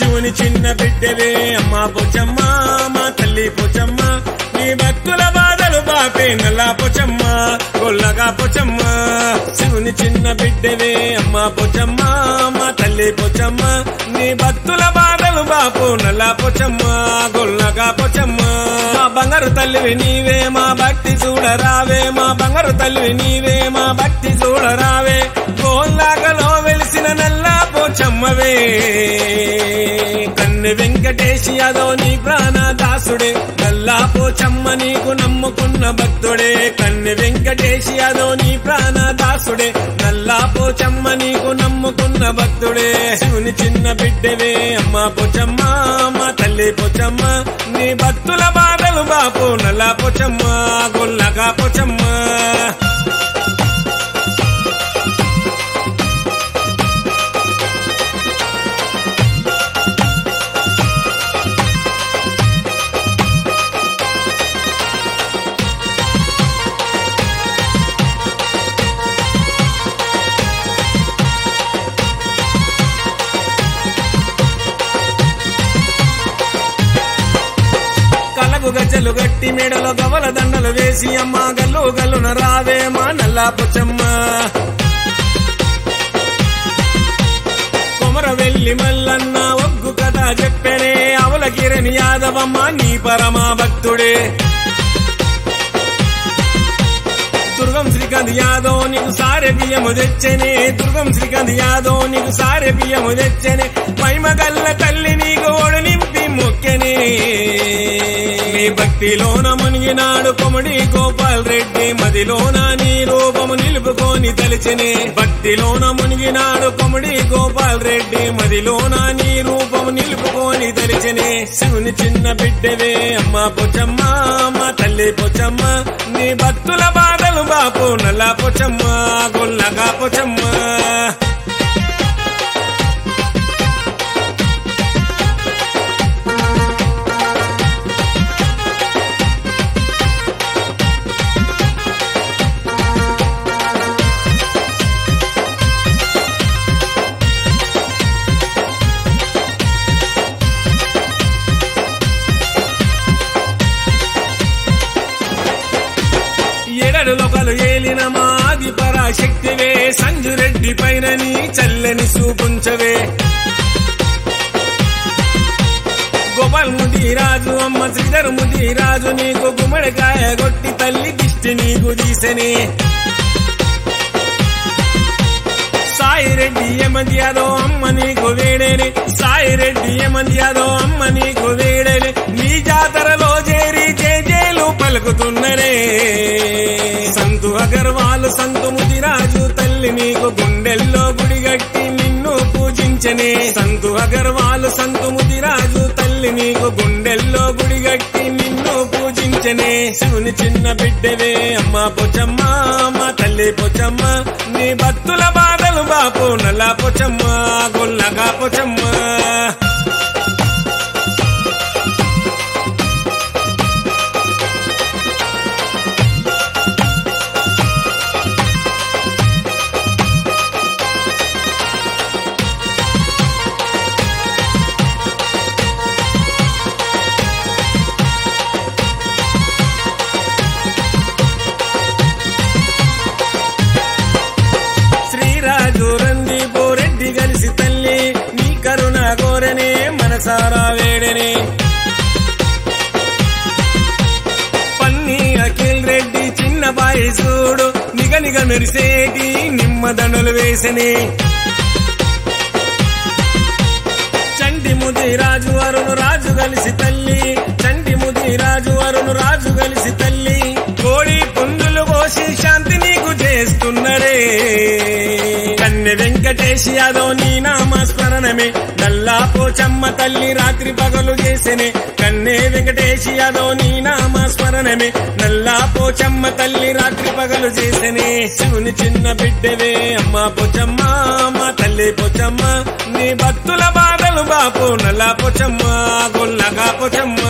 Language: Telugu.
శివుని చిన్న బిడ్డవే అమ్మా పోచమ్మ మా తల్లి పోచమ్మ నీ భక్తుల బాధలు బాపే నల్లా పోచమ్మ గొల్లగా పోచమ్మ శివుని చిన్న బిడ్డవే అమ్మా పోచమ్మ మా తల్లి పోచమ్మ నీ భక్తుల బాధలు బాపు నల్లా పోచమ్మ గొల్లగా పోచమ్మ మా బంగారు తల్లివి నీవే మా భక్తి చూడరావే మా బంగారు తల్లివి నీవే మా భక్తి చూడరావే గోల్లాగలో వెలిసిన నల్లా పోచమ్మవే కన్నె వెంకటేశ్ యాదవ్ నీ ప్రాణదాసుడే నల్లా పోచమ్మ నీకు నమ్ముకున్న భక్తుడే కన్నె వెంకటేశ్ యాదవ్ నీ ప్రాణదాసుడే నల్లా పోచమ్మ నీకు నమ్ముకున్న భక్తుడే శివుని చిన్న బిడ్డవే అమ్మ పోచమ్మ మా తల్లి పోచమ్మ నీ భక్తుల బాధలు బాపు నల్లా పోచమ్మ గొల్లగా పోచమ్మ కలకు గజ్జలు గట్టి మెడలో గవల దండలు వేసి అమ్మ గల్లు గల్లున రావే మా నల్లా పుచ్చమ్మ కొమర వెళ్ళి మల్లన్న ఒగ్గు కథ చెప్పనే అవల కిరణ్ యాదవమ్మ నీ పరమా భక్తుడే దుర్గం శ్రీకాంత్ యాదవ్ నీకు సారె బియ్యము తెచ్చనే దుర్గం శ్రీకాంత్ యాదవ్ నీకు సారె బియ్యము తెచ్చనే మైమగల్ల తల్లి నీకు ఓడు నింపి మొక్కెనే నీ భక్తిలోన మునిగినాడు కొమడి గోపాల్ రెడ్డి మదిలోన నీ రూపము నిలుపుకొని తలిచెనే భక్తిలోన మునిగినాడు కొమడి గోపాల్ రెడ్డి మదిలోన నీ రూపము నిలుపుకొని తలిచెనే శివుని చిన్న బిడ్డవే అమ్మ పొచ్చమ్మ మా తల్లి పొచ్చమ్మ నీ భక్తుల బాధలు బాపు నల్ల పొచ్చమ్మ గొల్లగా పొచ్చమ్మ ఎడడు లోకలు ఏలిన మాది పరాశక్తివే సంజురెడ్డి పైన నీ చల్లని చూపుంచవే గోపాల్ ముదిరాజు అమ్మ శ్రీధర్ ముదిరాజు నీకు గుమ్మడికాయ కొట్టి తల్లి దిష్టి నీకు తీసనే సాయిరెడ్డి ఏమంది యాదో అమ్మ నీకు వేడేని సాయిరెడ్డి ఏమంది యాదో అమ్మ నీకు వేడేని నీ జాతరలో చేరి జేజేలు పలుకుతున్నరే సంతు అగర్వాలు సంతు ముదిరాజు తల్లి నీకు గుండెల్లో గుడిగట్టి నిన్ను పూజించనే సంతు అగర్వాలు సంతు ముదిరాజు తల్లి నీకు గుండెల్లో గుడిగట్టి నిన్ను పూజించనే శివుని చిన్న బిడ్డవే అమ్మ పొచ్చమ్మ మా తల్లి పొచ్చమ్మ నీ భక్తుల బాధలు బాపు నల్ల పొచ్చమ్మ గొల్లగా పొచ్చమ్మ శ్రీరాజు రంది పోరెడ్డి కలిసి తల్లి నీ కరుణ కోరనే మనసారా వేడనే పన్ని అఖిల్ రెడ్డి చిన్న బాయి చూడు నిగ నిగ మెరిసేటి నిమ్మదండలు వేసనే చండి ముది రాజు అరుణు రాజు కలిసి తల్లి చండి ముది రాజు అరుణు రాజు కలిసి తల్లి కోడి పుందులు కోసి శాంతి నీకు చేస్తున్నరే కన్నె వెంకటేష్ యాదవ్ నీ నామస్మరణమే నల్లా పోచమ్మ తల్లి రాత్రి పగలు చేసెనే కన్నే వెంకటేష్ యాదవ్ నీ నామస్మరణమే నల్లా పోచమ్మ తల్లి రాత్రి పగలు చేసెనే శివుని చిన్న బిడ్డవే అమ్మ పోచమ్మ మా తల్లి పోచమ్మ నీ భక్తుల బాధలు బాపు నల్లా పోచమ్మ గొల్లగా పోచమ్మ